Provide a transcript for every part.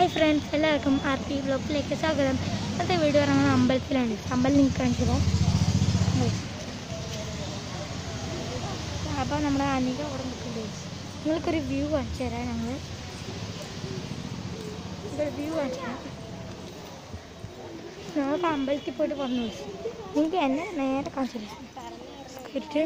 Hi friends എല്ലാവർക്കും R P ബ്ലോക്കിലേക്ക് സ്വാഗതം ഇന്നത്തെ വീഡിയോ ഇറങ്ങുന്നത് അമ്പലത്തിലാണ് അമ്പലം നിങ്ങൾക്ക് കാണിച്ചത് അപ്പോൾ നമ്മുടെ അനിക അവിടെ നിൽക്കുന്നുണ്ട് നിങ്ങൾക്കൊരു വ്യൂ കാണിച്ചു തരാം ഞങ്ങൾ ഒരു വ്യൂ കാണിച്ചു തരാം ഞങ്ങൾക്ക് അമ്പലത്തിൽ പോയിട്ട് വന്നു നിങ്ങൾക്ക് എന്നെ നേരെ കാണിച്ചു തരാം സ്ക്രിപ്റ്റ്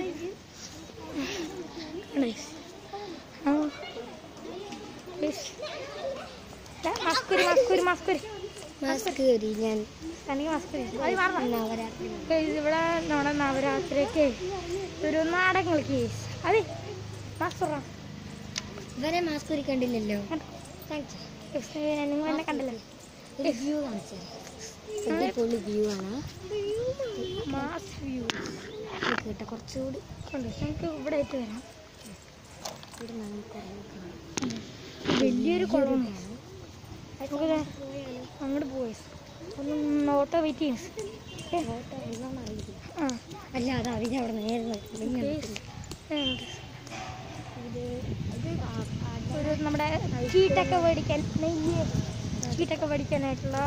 ആ പ്ലീസ് മസ്കുരി മസ്കുരി മസ്കുരി മസ്കേരി ഞാൻ എനിക്ക് മസ്കുരി അത് മാറണം നവരാത്രി Guys, ഇവിടെ നമ്മുടെ നവരാത്രിയൊക്കെ ഒരു നാടകം കളിക്ക് അതെ മസ്തുറ ഇവരെ മാസ്കേരി കണ്ടില്ലല്ലോ നിങ്ങൾ എന്നെ കണ്ടല്ലോ ഒരു വ്യൂ കാണിച്ചു അടിപൊളി വ്യൂ ആണ് മാസ് വ്യൂ കേട്ടോ കുറച്ചുകൂടി ഉണ്ട് നമുക്ക് ഇവിടെ ആയിട്ട് വരാം ഇവിടെ നമുക്ക് വലിയൊരു കുളമാണ് നമുക്ക് ദേ അങ്ങോട്ട് പോയി ഒന്ന് ഓട്ടോ വെയിറ്റ് ചെയ്യും ഫോട്ടോ എന്നാണ് അറിയില്ല ആ അല്ല അത് അതിനെ അവിടെ നേരെ Guys, ഒരു നമ്മുടെ ചീട്ടൊക്കെ മേടിക്കാൻ നെയ്യ് ചീട്ടൊക്കെ മേടിക്കാനായിട്ടുള്ള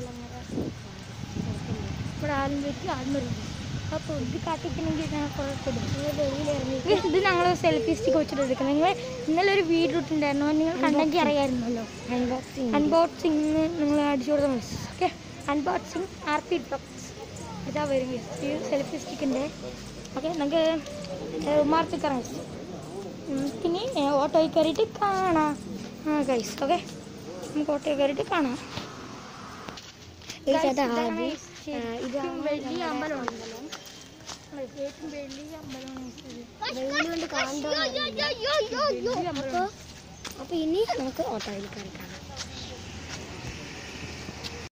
ഇവിടെ ആലും വെച്ച് ആൽമറി അപ്പോൾ ഇത് കാട്ടിക്കണമെങ്കിൽ ഞാൻ കുറേ കൊടുക്കും ഇത് ഞങ്ങൾ സെൽഫി സ്റ്റിക്ക് വെച്ചിട്ട് എടുക്കുന്നത് നിങ്ങൾ ഇന്നലെ ഒരു വീഡിയോ ഇട്ടുണ്ടായിരുന്നു നിങ്ങൾ കണ്ടെങ്കിൽ അറിയാമായിരുന്നല്ലോ അൺബോക്സിങ് അൺബോക്സിങ് നിങ്ങൾ അടിച്ചു കൊടുത്താൽ മതി okay unboxing R P drops ഇതാ വരും ഈ സെൽഫി സ്റ്റിക്കിൻ്റെ ഓക്കെ നമുക്ക് മാർച്ച് കയറാം ഇനി ഓട്ടോയിൽ കയറിയിട്ട് കാണാം ആ ഗൈസ് ഓക്കെ നമുക്ക് ഓട്ടോയിൽ കയറിയിട്ട് കാണാം Guys, Guys, അതാ ഇതാണ് ആദ്യം, guys ആ, ശരിക്കും ഇതാണ് വലിയ നമ്മുടെ അമ്പലമാണ് ഏറ്റവും വലിയ അമ്പലമാണ് ഇത്. വെയിൽ കൊണ്ട് കാണണ്ടോ വലിയ അമ്പലമാണ്. അപ്പൊ ഇനി നമുക്ക് ഓട്ടോയിൽ കയറിക്കാം